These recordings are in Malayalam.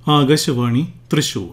ആകാശവാണി തൃശൂർ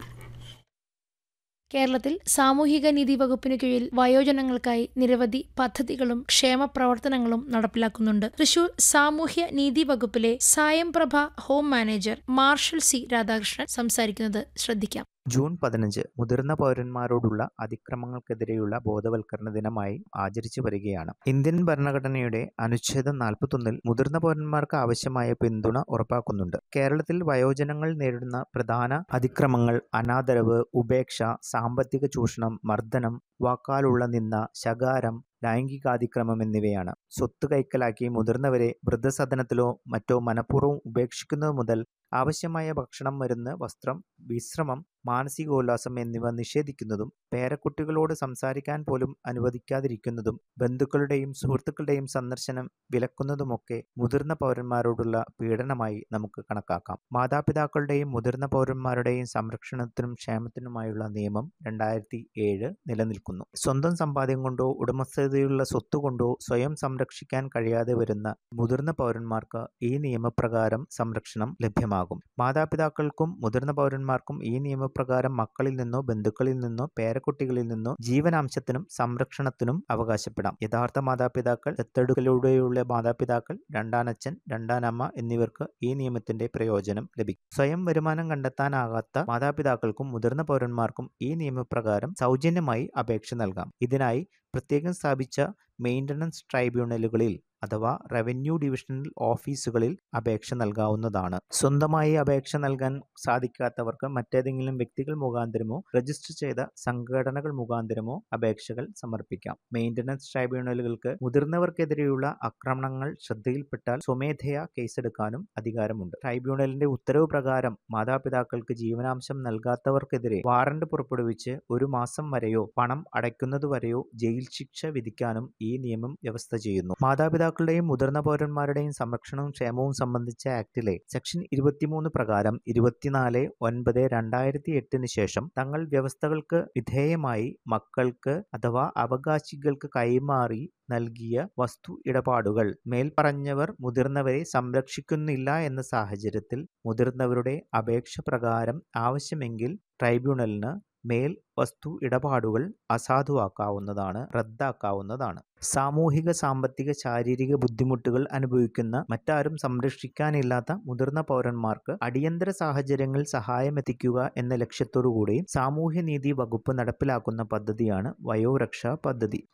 കേരളത്തിൽ സാമൂഹിക നീതി വകുപ്പിനു കീഴിൽ വയോജനങ്ങൾക്കായി നിരവധി പദ്ധതികളും ക്ഷേമ പ്രവർത്തനങ്ങളും നടപ്പിലാക്കുന്നുണ്ട് തൃശൂർ സാമൂഹ്യ നീതി വകുപ്പിലെ Sayamprabha home manager Marshal C Radhakrishnan സംസാരിക്കുന്നത് ശ്രദ്ധിക്കാം ജൂൺ പതിനഞ്ച് മുതിർന്ന പൗരന്മാരോടുള്ള അതിക്രമങ്ങൾക്കെതിരെയുള്ള ബോധവൽക്കരണ ദിനമായി ആചരിച്ചു വരികയാണ് ഇന്ത്യൻ ഭരണഘടനയുടെ അനുച്ഛേദം നാൽപ്പത്തൊന്നിൽ മുതിർന്ന പൗരന്മാർക്ക് ആവശ്യമായ പിന്തുണ ഉറപ്പാക്കുന്നുണ്ട് കേരളത്തിൽ വയോജനങ്ങൾ നേരിടുന്ന പ്രധാന അതിക്രമങ്ങൾ അനാദരവ് ഉപേക്ഷ സാമ്പത്തിക ചൂഷണം മർദ്ദനം വാക്കാലുള്ള നിന്ന ശകാരം ലൈംഗികാതിക്രമം എന്നിവയാണ് സ്വത്ത് കൈക്കലാക്കി മുതിർന്നവരെ വൃദ്ധസദനത്തിലോ മറ്റോ മനഃപൂർവ്വം ഉപേക്ഷിക്കുന്നത് മുതൽ ആവശ്യമായ ഭക്ഷണം മരുന്ന് വസ്ത്രം വിശ്രമം മാനസികോല്ലാസം എന്നിവ നിഷേധിക്കുന്നതും പേരക്കുട്ടികളോട് സംസാരിക്കാൻ പോലും അനുവദിക്കാതിരിക്കുന്നതും ബന്ധുക്കളുടെയും സുഹൃത്തുക്കളുടെയും സന്ദർശനം വിലക്കുന്നതുമൊക്കെ മുതിർന്ന പൗരന്മാരോടുള്ള പീഡനമായി നമുക്ക് കണക്കാക്കാം മാതാപിതാക്കളുടെയും മുതിർന്ന പൗരന്മാരുടെയും സംരക്ഷണത്തിനും ക്ഷേമത്തിനുമായുള്ള നിയമം രണ്ടായിരത്തി ഏഴ് നിലനിൽക്കുന്നു സ്വന്തം സമ്പാദ്യം കൊണ്ടോ ഉടമസ്ഥതയുള്ള സ്വത്ത് കൊണ്ടോ സ്വയം സംരക്ഷിക്കാൻ കഴിയാതെ വരുന്ന മുതിർന്ന പൗരന്മാർക്ക് ഈ നിയമപ്രകാരം സംരക്ഷണം ലഭ്യമാകും മാതാപിതാക്കൾക്കും മുതിർന്ന പൗരന്മാർക്കും ഈ നിയമപ്രകാരം മക്കളിൽ നിന്നോ ബന്ധുക്കളിൽ നിന്നോ പേരക്കുട്ടികളിൽ നിന്നോ ജീവനാംശത്തിനും സംരക്ഷണത്തിനും അവകാശപ്പെടാം യഥാർത്ഥ മാതാപിതാക്കൾ ദത്തെടുക്കലൂടെയുള്ള മാതാപിതാക്കൾ രണ്ടാനച്ഛൻ രണ്ടാനമ്മ എന്നിവർക്ക് ഈ നിയമത്തിന്റെ പ്രയോജനം ലഭിക്കും സ്വയം വരുമാനം കണ്ടെത്താനാകാത്ത മാതാപിതാക്കൾക്കും മുതിർന്ന പൗരന്മാർക്കും ഈ നിയമപ്രകാരം സൗജന്യമായി അപേക്ഷ നൽകാം ഇതിനായി പ്രത്യേകം സ്ഥാപിച്ച മെയിൻ്റനൻസ് ട്രൈബ്യൂണലുകളിൽ അഥവാ റവന്യൂ ഡിവിഷണൽ ഓഫീസുകളിൽ അപേക്ഷ നൽകാവുന്നതാണ് സ്വന്തമായി അപേക്ഷ നൽകാൻ സാധിക്കാത്തവർക്ക് മറ്റേതെങ്കിലും വ്യക്തികൾ മുഖാന്തരമോ രജിസ്റ്റർ ചെയ്ത സംഘടനകൾ മുഖാന്തരമോ അപേക്ഷകൾ സമർപ്പിക്കാം മെയിൻ്റനൻസ് ട്രൈബ്യൂണലുകൾക്ക് മുതിർന്നവർക്കെതിരെയുള്ള ആക്രമണങ്ങൾ ശ്രദ്ധയിൽപ്പെട്ടാൽ സ്വമേധയാ കേസെടുക്കാനും അധികാരമുണ്ട് ട്രൈബ്യൂണലിന്റെ ഉത്തരവ് പ്രകാരം മാതാപിതാക്കൾക്ക് ജീവനാംശം നൽകാത്തവർക്കെതിരെ വാറണ്ട് പുറപ്പെടുവിച്ച് ഒരു മാസം വരെയോ പണം അടയ്ക്കുന്നതുവരെയോ ജയിൽ ശിക്ഷ വിധിക്കാനും ഈ നിയമം വ്യവസ്ഥ ചെയ്യുന്നു മാതാപിതാക്കളുടെയും മുതിർന്ന പൗരന്മാരുടെയും സംരക്ഷണവും ക്ഷേമവും സംബന്ധിച്ച ആക്ടിലെ സെക്ഷൻ ഇരുപത്തിമൂന്ന് പ്രകാരം ഇരുപത്തിനാല് ഒൻപത് രണ്ടായിരത്തി എട്ടിന് ശേഷം തങ്ങൾ വ്യവസ്ഥകൾക്ക് വിധേയമായി മക്കൾക്ക് അഥവാ അവകാശികൾക്ക് കൈമാറി നൽകിയ വസ്തു ഇടപാടുകൾ മേൽപ്പറഞ്ഞവർ മുതിർന്നവരെ സംരക്ഷിക്കുന്നില്ല എന്ന സാഹചര്യത്തിൽ മുതിർന്നവരുടെ അപേക്ഷ പ്രകാരം ആവശ്യമെങ്കിൽ ട്രൈബ്യൂണലിന് മേൽ വസ്തു ഇടപാടുകൾ അസാധുവാക്കാവുന്നതാണ് റദ്ദാക്കാവുന്നതാണ് സാമൂഹിക സാമ്പത്തിക ശാരീരിക ബുദ്ധിമുട്ടുകൾ അനുഭവിക്കുന്ന മറ്റാരും സംരക്ഷിക്കാനില്ലാത്ത മുതിർന്ന പൗരന്മാർക്ക് അടിയന്തര സാഹചര്യങ്ങളിൽ സഹായമെത്തിക്കുക എന്ന ലക്ഷ്യത്തോടുകൂടി സാമൂഹ്യനീതി വകുപ്പ് നടപ്പിലാക്കുന്ന പദ്ധതിയാണ് വയോരക്ഷാ പദ്ധതി